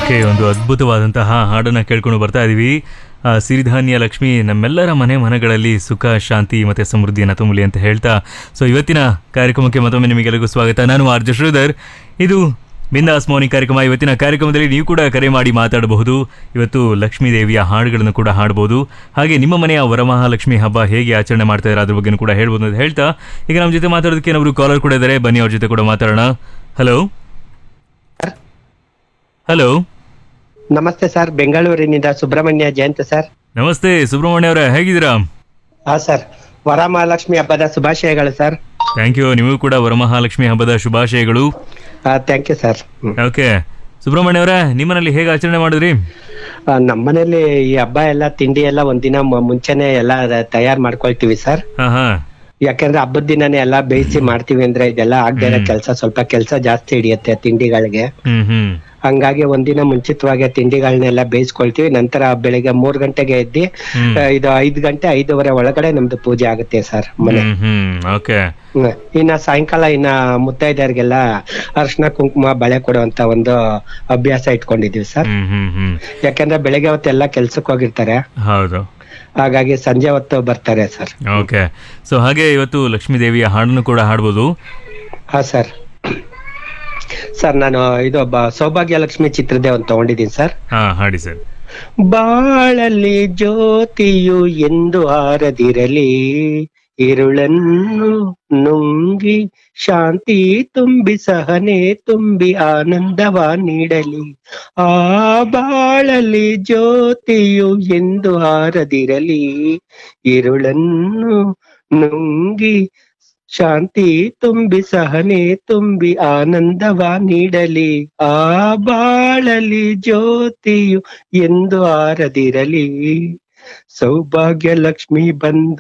Okay ಒಂದು ಅದ್ಭುತವಾದಂತಹ ಹಾಡನ್ನ ಕೇಳ್ಕೊಂಡು ಬರ್ತಾ ಇದೀವಿ ಆ, ಸಿರಿಧಾನ್ಯ ಲಕ್ಷ್ಮಿ ನಮ್ಮೆಲ್ಲರ ಮನೆ ಮನೆಗಳಲ್ಲಿ ಸುಖ ಶಾಂತಿ ಮತ್ತೆ ಸಮೃದ್ಧಿಯನ್ನು ತುಂಬಲಿ ಅಂತ ಹೇಳ್ತಾ ಸೊ ಇವತ್ತಿನ ಕಾರ್ಯಕ್ರಮಕ್ಕೆ ಮತ್ತೊಮ್ಮೆ ನಿಮಗೆಲ್ಲರಿಗೂ ಸ್ವಾಗತ ನಾನು ಆರ್ ಜೆ ಶ್ರೀಧರ್ ಇದು ಬಿಂದಾಸ್ ಮೌನಿ ಕಾರ್ಯಕ್ರಮ ಇವತ್ತಿನ ಕಾರ್ಯಕ್ರಮದಲ್ಲಿ ನೀವು ಕೂಡ ಕರೆ ಮಾಡಿ ಮಾತಾಡಬಹುದು ಇವತ್ತು ಲಕ್ಷ್ಮೀ ದೇವಿಯ ಹಾಡುಗಳನ್ನು ಕೂಡ ಹಾಡಬಹುದು ಹಾಗೆ ನಿಮ್ಮ ಮನೆಯ ವರಮಹಾಲಕ್ಷ್ಮಿ ಹಬ್ಬ ಹೇಗೆ ಆಚರಣೆ ಮಾಡ್ತಾ ಇದ್ದಾರೆ ಅದ್ರ ಬಗ್ಗೆ ಕೂಡ ಹೇಳ್ಬೋದು ಅಂತ ಹೇಳ್ತಾ ಈಗ ನಮ್ಮ ಜೊತೆ ಮಾತಾಡೋದಕ್ಕೆ ಏನೊಬ್ರು ಕಾಲರ್ ಕೂಡ ಇದ್ದಾರೆ ಬನ್ನಿ ಅವ್ರ ಜೊತೆ ಕೂಡ ಮಾತಾಡೋಣ ಹಲೋ ಹಲೋ ನಮಸ್ತೆ ಸರ್ ಬೆಂಗಳೂರಿನಿಂದ ಸುಬ್ರಹ್ಮಣ್ಯ ಜಯಂತ್ ಸರ್ ನಮಸ್ತೆ ಸುಬ್ರಹ್ಮಣ್ಯ ಅವರೇ ಹೇಗಿದ್ದೀರಾ ಹಾ ಸರ್ ವರಮಹಾಲಕ್ಷ್ಮಿ ಹಬ್ಬದ ಶುಭಾಶಯಗಳು ಸರ್ ಥ್ಯಾಂಕ್ ಯು ನಿಮಗೂ ಕೂಡ ವರಮಹಾಲಕ್ಷ್ಮಿ ಹಬ್ಬದ ಶುಭಾಶಯಗಳು thank you sir okay Subrahmanya ಅವರೇ ನಿಮ್ಮನಲ್ಲಿ ಹೇಗೆ ಆಚರಣೆ ಮಾಡಿದ್ರಿ ನಮ್ಮನೇಲಿ ಈ ಹಬ್ಬ ಎಲ್ಲ ತಿಂಡಿ ಎಲ್ಲ ಒಂದಿನ ಮು- ಮುಂಚೆನೆ ಎಲ್ಲ ತಯಾರು ಮಾಡ್ಕೊಳ್ತೀವಿ ಸರ್ ಹಾ ಹಾ ಯಾಕಂದ್ರೆ ಹಬ್ಬದ ದಿನನೇ ಎಲ್ಲ ಬೇಯಿಸಿ ಮಾಡ್ತೀವಿ ಅಂದ್ರೆ ಇದೆಲ್ಲ ಆಗದೆ ಇರೋ ಕೆಲಸ ಸ್ವಲ್ಪ ಕೆಲಸ ಜಾಸ್ತಿ ಹಿಡಿಯುತ್ತೆ ತಿಂಡಿಗಳಿಗೆ ಹ್ಮ್ ಹ್ಮ್ ಹಂಗಾಗಿ ಒಂದಿನ ಮುಂಚಿತವಾಗಿ ತಿಂಡಿಗಳನ್ನೆಲ್ಲ ಬೇಯಿಸ್ಕೊಳ್ತೀವಿ ನಂತರ ಬೆಳಿಗ್ಗೆ ಮೂರ್ ಗಂಟೆಗೆ ಎದ್ದಿ ಹ್ಮ್. ಆ, ಇದು ಐದ್ ಗಂಟೆ ಐದೂವರೆ ಒಳಗಡೆ ನಮ್ದು ಪೂಜೆ ಆಗುತ್ತೆ ಸರ್ ಮನೆ ಹ್ಮ್ ಹ್ಮ್ ಓಕೆ ಹ್ಮ್. ಇನ್ನ ಸಾಯಂಕಾಲ ಇನ್ನ ಮುತ್ತೈದೆಯರಿಗೆಲ್ಲ ಅರ್ಶಿನ ಕುಂಕುಮ ಬಳೆ ಕೊಡುವಂತ ಒಂದು ಅಭ್ಯಾಸ ಇಟ್ಕೊಂಡಿದೀವಿ ಸರ್ ಹ್ಮ್ ಹ್ಮ್ ಹ್ಮ್ ಯಾಕಂದ್ರೆ ಬೆಳಗ್ಗೆ ಹೊತ್ತೆಲ್ಲ ಕೆಲ್ಸಕ್ಕೆ ಹೋಗಿರ್ತಾರೆ ಹೌದು ಹಾಗಾಗಿ ಸಂಜೆ ಹೊತ್ತು ಬರ್ತಾರೆ ಸರ್ ಓಕೆ ಸೊ ಹಾಗೆ ಇವತ್ತು ಲಕ್ಷ್ಮೀ ದೇವಿಯ ಹಾಡನ್ನು ಕೂಡ ಹಾಡ್ಬೋದು ಹಾ ಸರ್ ಸರ್ ನಾನು ಇದು ಒಬ್ಬ ಸೌಭಾಗ್ಯ ಲಕ್ಷ್ಮಿ ಚಿತ್ರದೇ ಒಂದು ತಗೊಂಡಿದ್ದೀನಿ ಸರ್ ಹಾ ಹಾಡಿ ಸರ್ ಬಾಳಲ್ಲಿ ಜ್ಯೋತಿಯು ಎಂದು ಆರದಿರಲಿ ഇരുളನ್ನು ನುಂಗಿ ಶಾಂತಿ ತುಂಬಿ ಸಹನೆ ತುಂಬಿ ಆನಂದವ ನೀಡಲಿ ಆ ಬಾಳಲ್ಲಿ ಜ್ಯೋತಿಯು ಎಂದು ಆರದಿರಲಿ ഇരുളನ್ನು ನುಂಗಿ ಶಾಂತಿ ತುಂಬಿ ಸಹನೆ ತುಂಬಿ ಆನಂದವ ನೀಡಲಿ ಆ ಬಾಳಲಿ ಜ್ಯೋತಿಯು ಎಂದು ಆರದಿರಲಿ ಸೌಭಾಗ್ಯ ಲಕ್ಷ್ಮಿ ಬಂದು